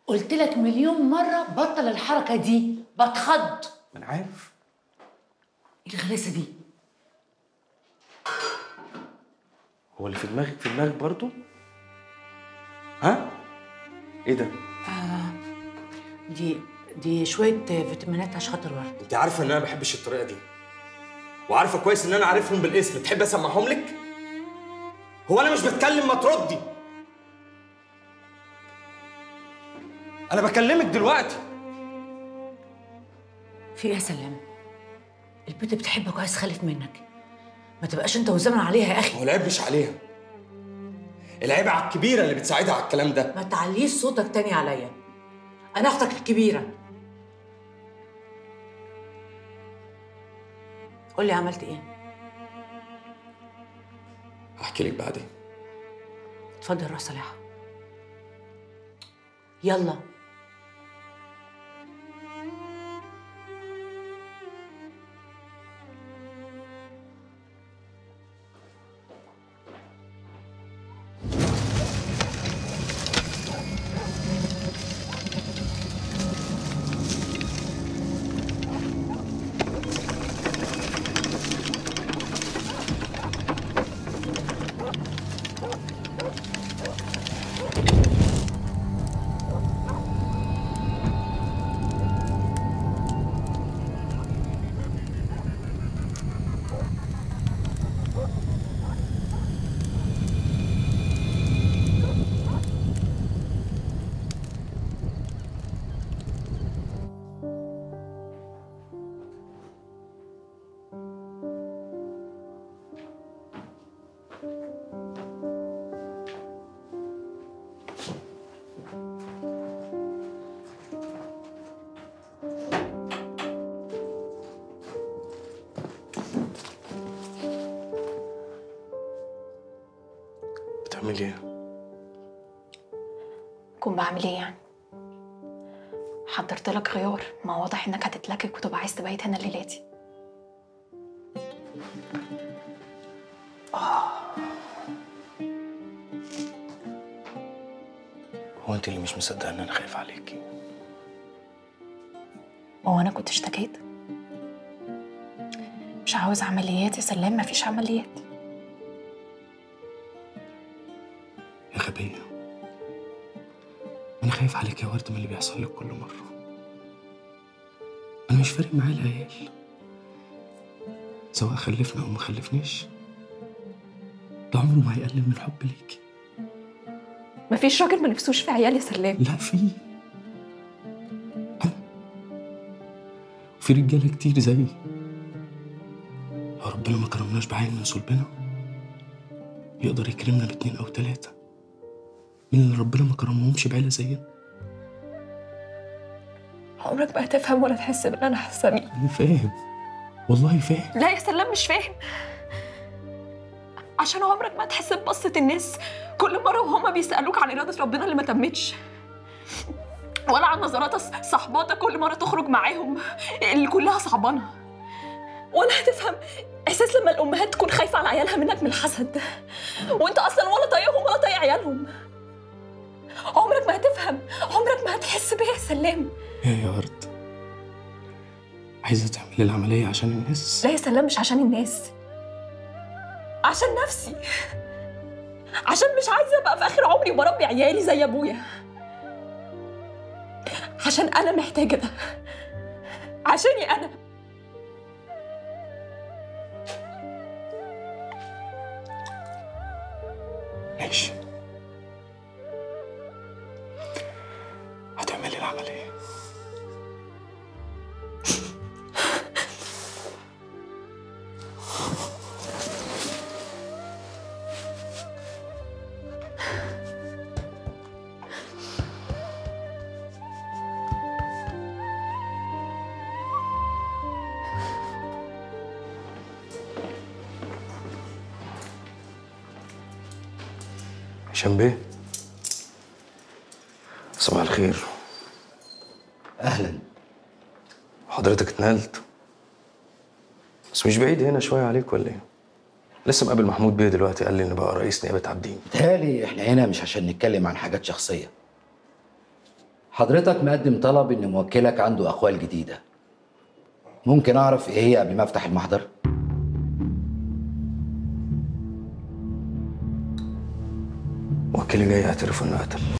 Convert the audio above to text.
قلت لك مليون مره بطل الحركه دي بتخض ما انا عارف ايه الغلاسه دي هو اللي في دماغك في دماغك برضو ها ايه ده دي دي شويه فيتامينات عشان خاطر ورد انت عارفه ان انا ما بحبش الطريقه دي وعارفه كويس ان انا عارفهم بالاسم تحب اسمعهم لك هو انا مش بتكلم ما تردي انا بكلمك دلوقتي في ايه يا سلام البنت بتحبك وعايز تخلف منك ما تبقاش انت وزمن عليها يا اخي هو العيب مش عليها العيب على الكبيره اللي بتساعدها على الكلام ده ما تعليش صوتك تاني عليا انا اختك الكبيره قول لي عملت ايه هحكي لك بعدين اتفضل روح صالحه يلا بتعملي ايه كون بعمل ايه يعني حضرت لك غيار ما واضح انك هتتلكك وتبقى عايز تبيت هنا الليله دي هو انت اللي مش مصدقه ان انا خايف عليكي هو انا كنت اشتكيت مش عاوز عمليات يا سلام مفيش عمليات يا غبيه انا خايف عليك يا ورد من اللي بيحصل لك كل مره انا مش فارق معايا العيال سواء خلفنا او ما خلفناش ده عمره ما هيقلل من حب ليكي مفيش راجل ما نفسوش في عيال يا سلام لا في أنا وفي رجاله كتير زيي لو ربنا ما كرمناش بعين من صلبنا يقدر يكرمنا باتنين او تلاته من اللي ربنا ما كرمهمش بعيله زينا عمرك ما هتفهم ولا تحس باللي انا حاسه بيه انا فاهم والله فاهم لا يا سلام مش فاهم عشان عمرك ما تحس ببصة الناس كل مرة وهما بيسألوك عن إرادة ربنا اللي ما تمتش ولا عن نظرات ص- صحباتك كل مرة تخرج معاهم اللي كلها صعبانة ولا هتفهم إحساس لما الأمهات تكون خايفة على عيالها منك من الحسد وأنت أصلا ولا طايقهم ولا طايق عيالهم عمرك ما هتفهم عمرك ما هتحس بيا يا سلام يا يا ورد عايزه تعملي العمليه عشان الناس لا يا سلام مش عشان الناس عشان نفسي عشان مش عايزه ابقى في اخر عمري بربي عيالي زي ابويا عشان انا محتاجه ده عشاني انا ماشي هتعملي العمليه هشام بيه صباح الخير اهلا حضرتك اتنقلت بس مش بعيد هنا شويه عليك ولا ايه لسه مقابل محمود بيه دلوقتي قال لي ان بقى رئيس نيابه عابدين بيتهيألي احنا هنا مش عشان نتكلم عن حاجات شخصيه حضرتك مقدم طلب ان موكلك عنده اقوال جديده ممكن اعرف ايه هي قبل ما افتح المحضر وكيلي جاي يعترف انه قتل